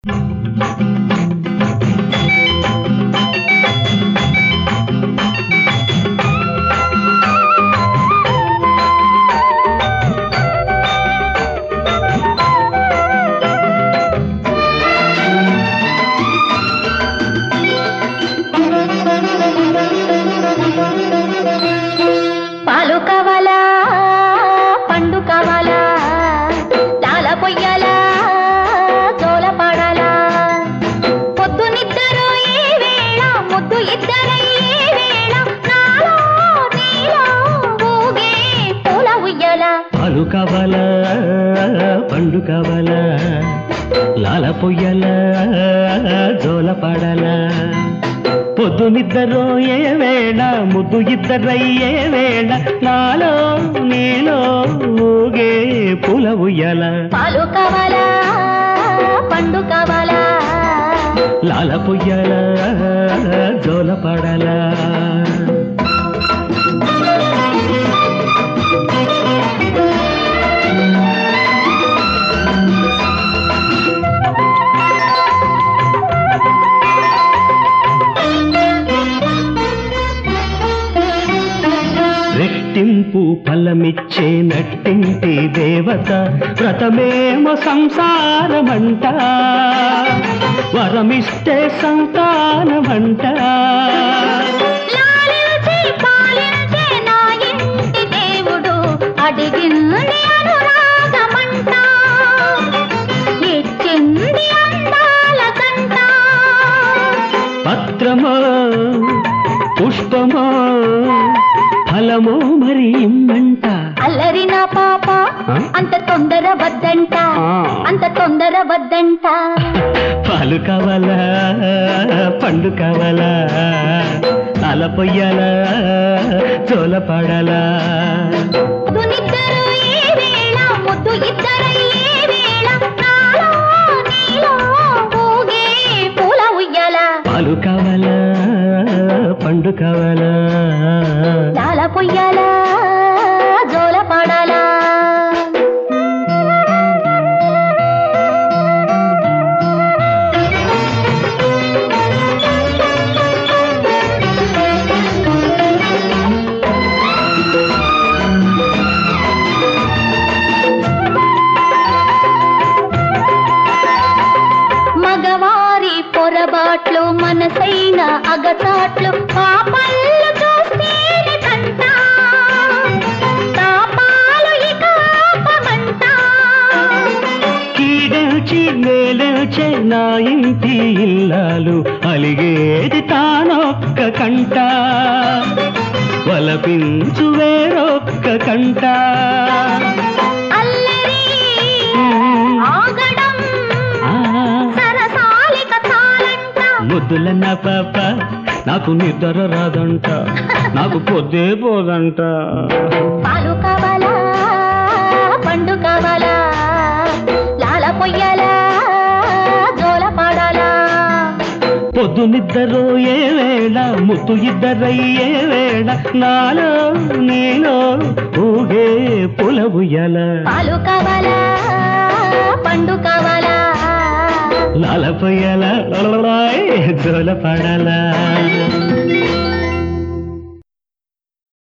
పాలు కావాలా పండు కావాలా లాల పొయ్యాలా జోల పాడాలా పొద్దు నిద్దరు ఏ వేళ ముద్దు ఇద్దరై ఏ వేళ నాలో నీలో ఊగే పూల ఉయ్యాలా పాలు కావాలా పండు కావాలా లాల పొయ్యాలా జోల పాడాలా పొద్దు నిద్దరో ఏ వేళ ముద్దు ఇద్దరయ్యే వేళ నాలో నీలో ఊగే పూల ఉయ్యాల పాలు కావాలా పండు కావాలా లాల పొయ్యాల జోల పాడాలా రెట్టింపు ఫలమిచ్చే నట్టింటి దేవత వ్రతమేమో సంసారమంట వరమిస్తే సంతానమంట లాలించి పాలించే నా ఇంటి దేవుడు అడిగింది అనురాగమంట ఇచ్చింది అందాల కంట పత్రమో పుష్పమో ఫలమో మరి ఇమ్మంట అల్లరి నా పాప ఆ? అంత తొందర వద్దంట ఆ. అంత తొందర వద్దంట పాలు కావాలా పండు కావాలా అల పొయ్యాలా చోల పాడాలా దునిద్దరు ఏ వేళ ముద్దు ఇద్దరై ఏ వేళ నాలో నీలో ఊగే పూల ఉయ్యాల పాలు కావాలా పండు కావాలా లాల పొయ్యాల జోల పాడాలా మగవారి పొరబాట్లు మనసైన అగచాట్లు పాపళ్ళు చూస్తేనే కంట తాపాలు ఇక ఆపమంట కీడల్చి మేలల్చే నా ఇంటి ఇల్లాలు అలిగేది తానొక్క కంట వలపించు వేరొక్క కంట అల్లరి ఆగడం ఆ, సరసాలిక చాలంట ముద్దుల నా పాప నాకు నిద్ర రాదంట నాకు పొద్దే పోదంట పాలు కావాలా పండు కావాలా లాల పొయ్యాలా జోల పాడాలా పొద్దు నిద్దరో ఏ వేళ ముత్తు ఇద్దరయ్యే వేళ నాలో నీలో ఊగే పులబుయ్యాల పాలు కావాలా పండు కావాలా లాల పొయ్యాల జోల పడాలా